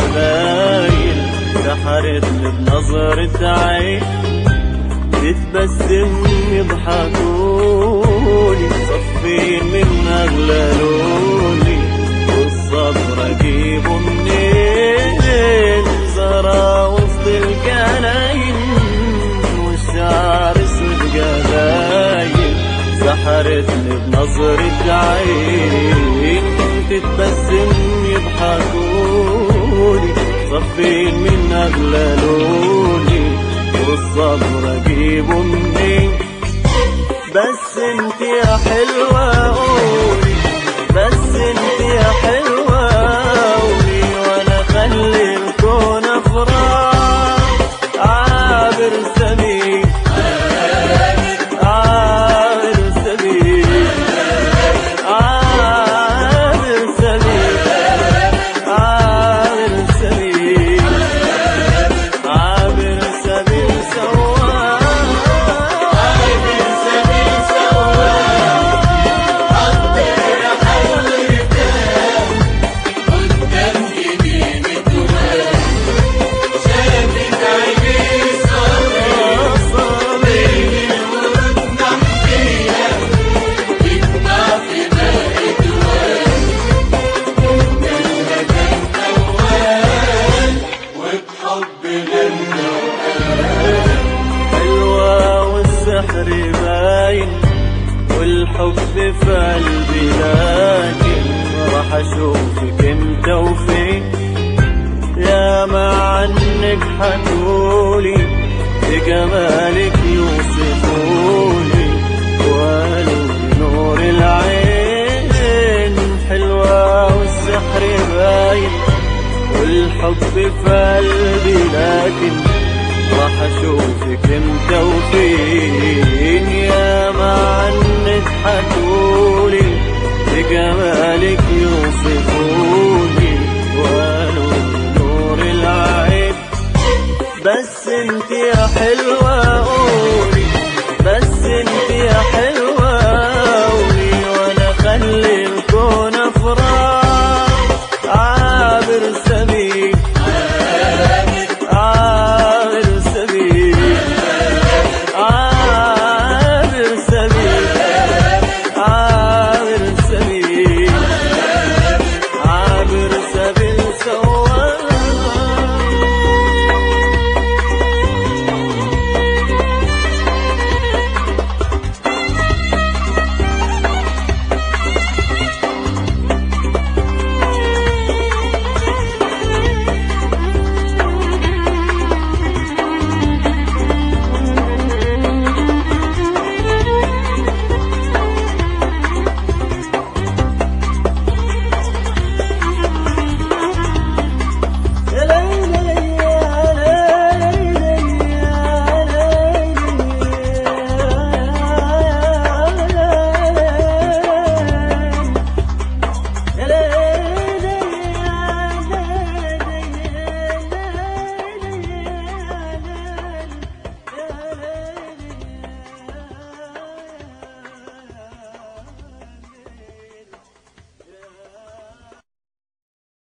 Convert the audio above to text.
الجمايل سحرتني بنظرة عين تتبسم يضحكولي صفين من أغلى لولي والصبر أجيبه منين زرع وسط الجناين والشعر اسود جباين سحرتني بنظرة عين تتبسم يضحكولي صفين من أغلى لولي والصبر أجيبه منين بس انت يا حلوة قولي بس انت يا حلوة قولي وانا خلي الكون افراح عابر سبيل عابر سبيل عابر سبيل عابر سبيل عابر سبيل سواء عابر سبيل سواء حلوة والسحر باين والحب في قلبي لكن راح اشوفك انت وفين يا ما عنك حتقولي بجمالك يوصفوني وقالوا نور العين حلوة والسحر باين والحب في قلبي لكن راح اشوفك انت وفين يا ما عنك حتقولي بجمالك يوصفوني وقالوا نور العين بس انت يا حلوة قولي بس انت يا حلوة قولي وانا خلي الكون افراح عابر سبيل